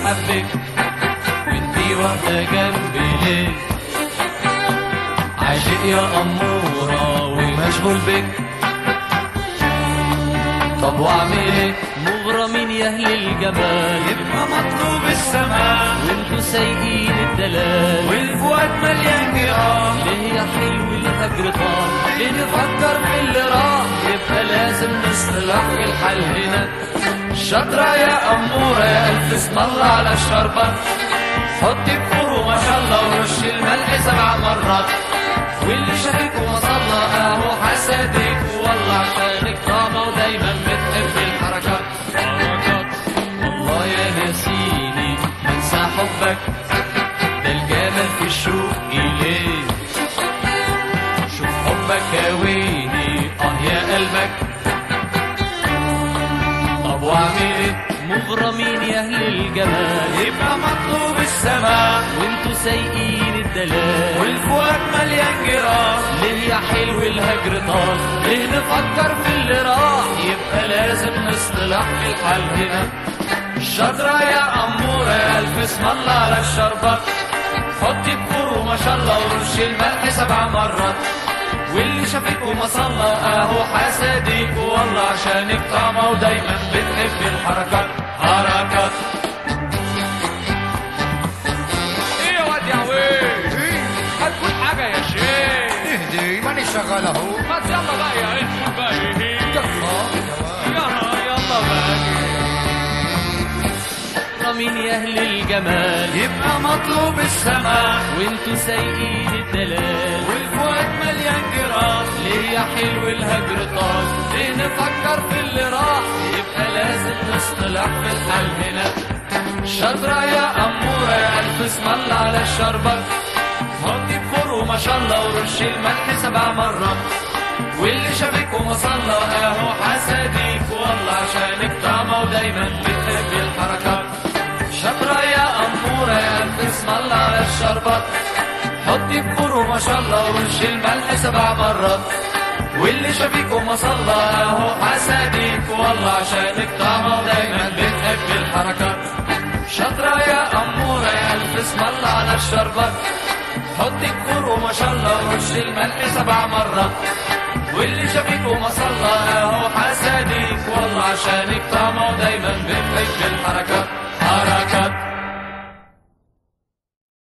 حبك وانتي واقفة جنبي ليه عاشق يا أمورة ومشغول بك طب واعمل ايه مغرمين يا اهل الجمال يبقى مطلوب السماء وانتوا سايقين الدلال والفؤاد مليان جيران ليه يا حلو الهجر طال ليه نفكر في اللي راح يبقى لازم نصطلح في الحل هنا شاطرة يا أمورة يا ألف اسم الله على الشربة حطي بخور وما شاء الله ورش الملح سبع مرات واللي شافك وما صلى اهو حسدك والله عشانك طعمه ودايما بتحب الحركات حركات الله يا ناسيني انسى حبك ده الجمال في الشوق اليه شوف حبك هويني اه يا قلبك طب واعمل ايه مغرمين يا اهل الجمال يبقى مطلوب السماء وانتوا سايقين الدلال والفؤاد مليان جيران ليه يا حلو الهجر طال ليه نفكر في اللي راح يبقى لازم نصطلح في الحل هنا شاطرة يا أمورة يا ألف اسم الله على الشربة حطي بخور وما شاء الله ورش الملح سبع مرات واللي شافك وما صلى اهو حسدك والله عشانك طعمة ودايما بتحب الحركات حركات ايه يا واد يا عويل هتقول حاجة يا شيخ اهدي ماني شغال اهو ما يلا بقى يا انت بقى ايه يلا يلا بقى مغرمين يا اهل الجمال يبقى مطلوب السماء وانتوا سايقين الدلال والفؤاد مليان جيران ليه يا حلو الهجر طال ليه نفكر في اللي راح يبقى لازم نصطلح في الحل هنا شاطرة يا أمورة يا ألف اسم الله على الشربة حطي بخور وما شاء الله ورش الملح سبع مرات واللي شافك وما صلى اهو حسدك والله عشانك طعمة ودايما بتحب الحركات شاطرة يا أمورة يا ألف اسم الله على الشربة حطي بخور وما شاء الله ورش الملح سبع مرات واللي شافك وما صلى اهو حسدك والله عشانك طعمة ودايما بتحب الحركات شاطرة يا أمورة يا ألف اسم الله على الشربة حطي بخور وما شاء الله ورش الملح سبع مرات واللي شافك وما صلى اهو حسدك والله عشانك طعمة ودايما بتحب الحركات